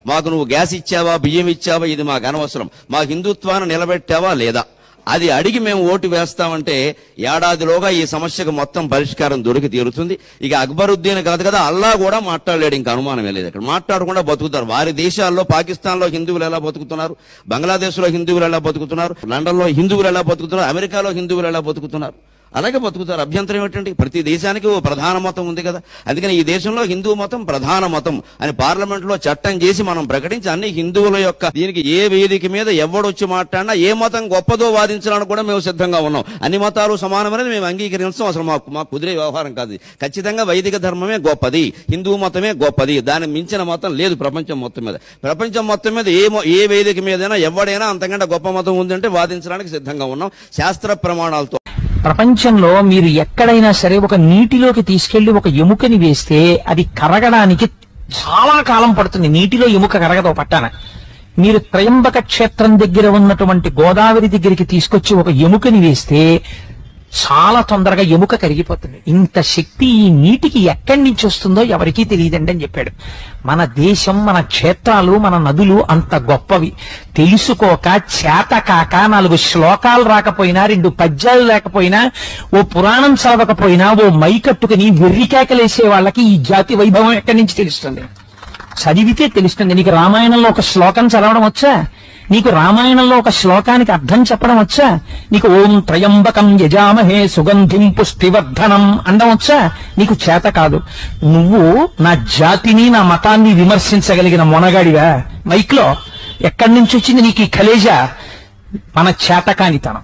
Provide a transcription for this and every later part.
మాకు నువ్వు గ్యాస్ ఇచ్చావా బియ్యం ఇచ్చావా ఇది మాకు అనవసరం మా హిందుత్వాన్ని నిలబెట్టావా లేదా అది అడిగి మేము ఓటు వేస్తామంటే ఏడాదిలోగా ఈ సమస్యకు మొత్తం పరిష్కారం దొరికి తీరుతుంది ఇక అక్బరుద్దీన్ కాదు కదా అల్లా కూడా మాట్లాడలేడు ఇంకా అనుమానమే లేదు ఇక్కడ మాట్లాడకుండా బతుకుతారు వారి దేశాల్లో పాకిస్తాన్ లో హిందువులు ఎలా బతుకుతున్నారు బంగ్లాదేశ్ లో హిందువులు ఎలా బతుకుతున్నారు లండన్ లో హిందువులు ఎలా బతుకుతున్నారు అమెరికాలో హిందువులు ఎలా బతుకుతున్నారు అలాగే బతుకుతారు అభ్యంతరం ఏంటండి ప్రతి దేశానికి ఓ ప్రధాన మతం ఉంది కదా అందుకని ఈ దేశంలో హిందూ మతం ప్రధాన మతం అని పార్లమెంట్ లో చట్టం చేసి మనం ప్రకటించి అన్ని హిందువుల యొక్క దీనికి ఏ వేదిక మీద ఎవడొచ్చి మాట్లాడినా ఏ మతం గొప్పదో వాదించడానికి కూడా మేము సిద్ధంగా ఉన్నాం అన్ని మతాలు సమానమనేది మేము అంగీకరించడం అసలు మాకు మాకు కుదిరే వ్యవహారం కాదు ఇది. ఖచ్చితంగా వైదిక ధర్మమే గొప్పది హిందూ మతమే గొప్పది దాన్ని మించిన మతం లేదు ప్రపంచం మొత్తం మీద ప్రపంచం మొత్తం మీద ఏ మొ- ఏ వేదిక మీదైనా ఎవడైనా అంతకంటే గొప్ప మతం ఉందంటే వాదించడానికి సిద్ధంగా ఉన్నాం శాస్త్ర ప్రమాణాలతో ప్రపంచంలో మీరు ఎక్కడైనా సరే ఒక నీటిలోకి తీసుకెళ్లి ఒక ఎముకని వేస్తే అది కరగడానికి చాలా కాలం పడుతుంది నీటిలో ఎముక కరగదు పట్టాన మీరు త్రయంబక క్షేత్రం దగ్గర ఉన్నటువంటి గోదావరి దగ్గరికి తీసుకొచ్చి ఒక ఎముకని వేస్తే చాలా తొందరగా ఎముక కరిగిపోతుంది ఇంత శక్తి ఈ నీటికి ఎక్కడి నుంచి వస్తుందో ఎవరికీ తెలియదండి అని చెప్పాడు మన దేశం మన క్షేత్రాలు మన నదులు అంత గొప్పవి తెలుసుకోక చేత కాక నాలుగు శ్లోకాలు రాకపోయినా రెండు పద్యాలు లేకపోయినా ఓ పురాణం చదవకపోయినా ఓ మైకట్టుకుని వెర్రికేకలేసే వాళ్ళకి ఈ జాతి వైభవం ఎక్కడి నుంచి తెలుస్తుంది చదివితే తెలుస్తుంది నీకు రామాయణంలో ఒక శ్లోకం చదవడం వచ్చా నీకు రామాయణంలో ఒక శ్లోకానికి అర్థం చెప్పడం వచ్చా నీకు ఓం త్రయంబకం యజామహే సుగంధిం పుష్టివర్ధనం అండం వచ్చా నీకు చేత కాదు నువ్వు నా జాతిని నా మతాన్ని విమర్శించగలిగిన మొనగాడివా మైక్లో ఎక్కడి నుంచి వచ్చింది నీకు ఈ కలేజా మన చేతకానితనం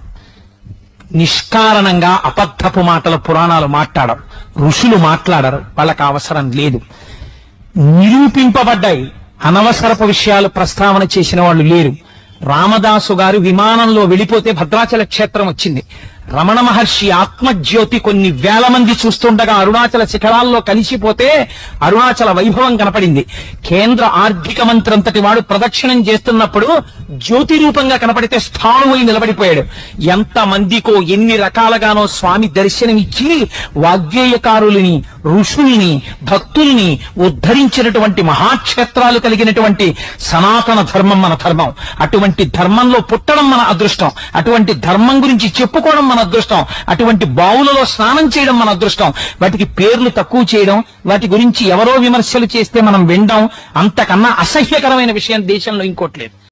నిష్కారణంగా అబద్ధపు మాటల పురాణాలు మాట్లాడరు ఋషులు మాట్లాడరు వాళ్ళకి అవసరం లేదు నిరూపింపబడ్డాయి అనవసరపు విషయాలు ప్రస్తావన చేసిన వాళ్ళు లేరు రామదాసు గారు విమానంలో వెళ్ళిపోతే భద్రాచల క్షేత్రం వచ్చింది రమణ మహర్షి ఆత్మజ్యోతి కొన్ని వేల మంది చూస్తుండగా అరుణాచల శిఖరాల్లో కలిసిపోతే అరుణాచల వైభవం కనపడింది కేంద్ర ఆర్థిక మంత్రి అంతటి వాడు ప్రదక్షిణం చేస్తున్నప్పుడు జ్యోతి రూపంగా కనపడితే స్థాణువై నిలబడిపోయాడు ఎంత మందికో ఎన్ని రకాలుగానో స్వామి దర్శనమిచ్చి వాగ్గేయకారులని ఋషుల్ని భక్తుల్ని ఉద్ధరించినటువంటి మహాక్షేత్రాలు కలిగినటువంటి సనాతన ధర్మం మన ధర్మం అటువంటి ధర్మంలో పుట్టడం మన అదృష్టం అటువంటి ధర్మం గురించి చెప్పుకోవడం మన అదృష్టం అటువంటి బావులలో స్నానం చేయడం మన అదృష్టం వాటికి పేర్లు తక్కువ చేయడం వాటి గురించి ఎవరో విమర్శలు చేస్తే మనం వినడం అంతకన్నా అసహ్యకరమైన విషయం దేశంలో ఇంకోట్లేదు